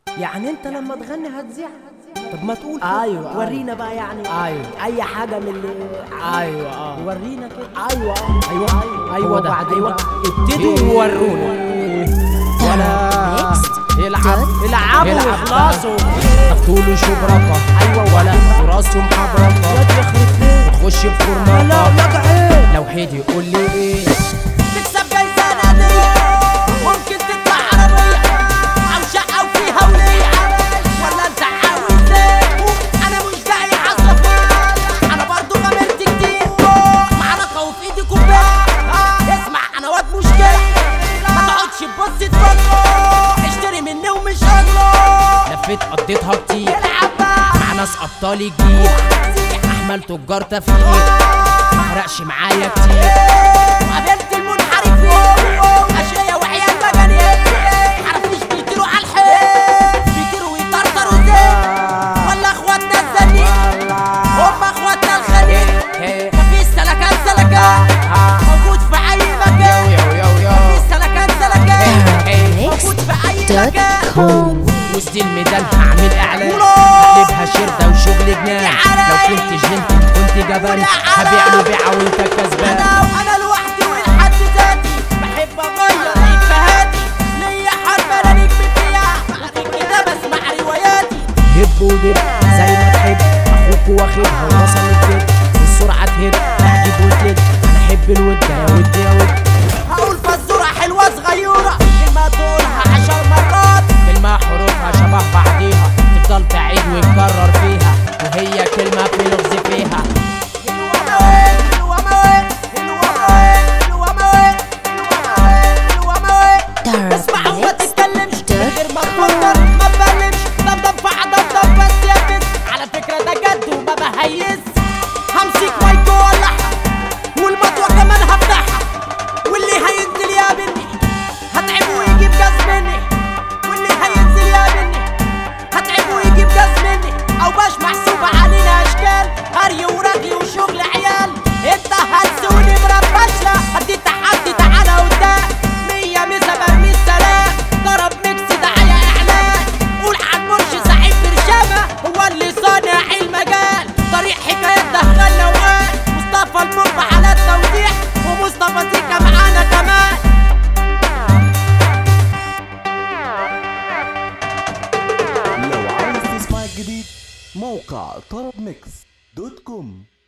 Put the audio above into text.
يعني انت لما تغني هتذيع طب ما تقول أيوة، أيوة أيوة. ورينا بقى يعني أيوة. اي حاجه من اللي ايوه اه ورينا كده ايوه ايوه هو ايوه ده. بعدين أيوة. بقى ابتدوا ورونا ولا يلعب يلعبوا يلعب ويخلصوا طوله شبرقة ايوه ولا وراسهم حبرقة يا يخرب بيت تخش لا بفرناطة لا عيب لو حد يقول لي ايه تكسب جايزة نادية ممكن تطلع عربية أو شقة وفيها ولية ولا أنت عاوز إيه؟ أنا مش جاي عصافير أنا برضو غامرت كتير معركة وفي إيدي كوباية اسمع أنا واد مشكلة ما تقعدش تبص تفكر اشتري مني ومش هطلع لفيت قضيتها كتير العب بقى مع ناس ابطال جديد احمل تجار تفكير ما فرقش معايا كتير قابلت المنحرفين اشقية وعيال مجانين عارفوش بيطيروا على الحيط بيطيروا ويطرطروا زين ولا اخواتنا الزنين هم اخواتنا الخليل مفيش سلكان سلكان موجود في اي مكان يو يو يو مفيش سلكان سلكان موجود في اي مكان وسط الميدان هعمل اعلان هقلبها شردة وشغل جنان لو كنت جنت كنت جبان هبيع له بيعة وانت كسبان انا وانا لوحدي ولحد ذاتي بحب اغير افهاتي ليا حرب انا نجم فيها بعد كده بسمع رواياتي هب ودب زي ما تحب اخوك واخدها ووصل الجد والسرعة تهب تعجب وتلد انا احب الود يا ود يا ود هقول فزوره حلوه صغيره كلمه تقولها عشر مرات كلمة حروفها شبه بعضيها تفضل تعيد وتكرر فيها وهي كلمة في لغز فيها حلوه موال حلوه موال حلوه موال حلوه موال حلوه موال اسمع وما تتكلمش من غير ما تفكر ما تبلمش ضمضم في عضمضم بس يا بنت على فكره ده جد وما بهيس همسك مايك وولعها والمطوه كمان هفتحها واللي هينزل يا بني هتعب ويجيب جاز مني واللي هينزل يا بني هتعب ويجيب جاز مني او باش محسوبة علينا اشكال هري ورغي وشغل عيال انت هتسوني مربشلة هدي تحدي تعالى قدام مية مسا برمي السلام ضرب ميكس دعاية اعلان قول عن مرشي صاحب برشامة هو اللي صانع المجال طريق حكايات دخلنا وقال مصطفى المربع على التوضيح ومصطفى زيكا معانا كمان لو عايز تسمع الجديد موقع طرب ميكس دوت كوم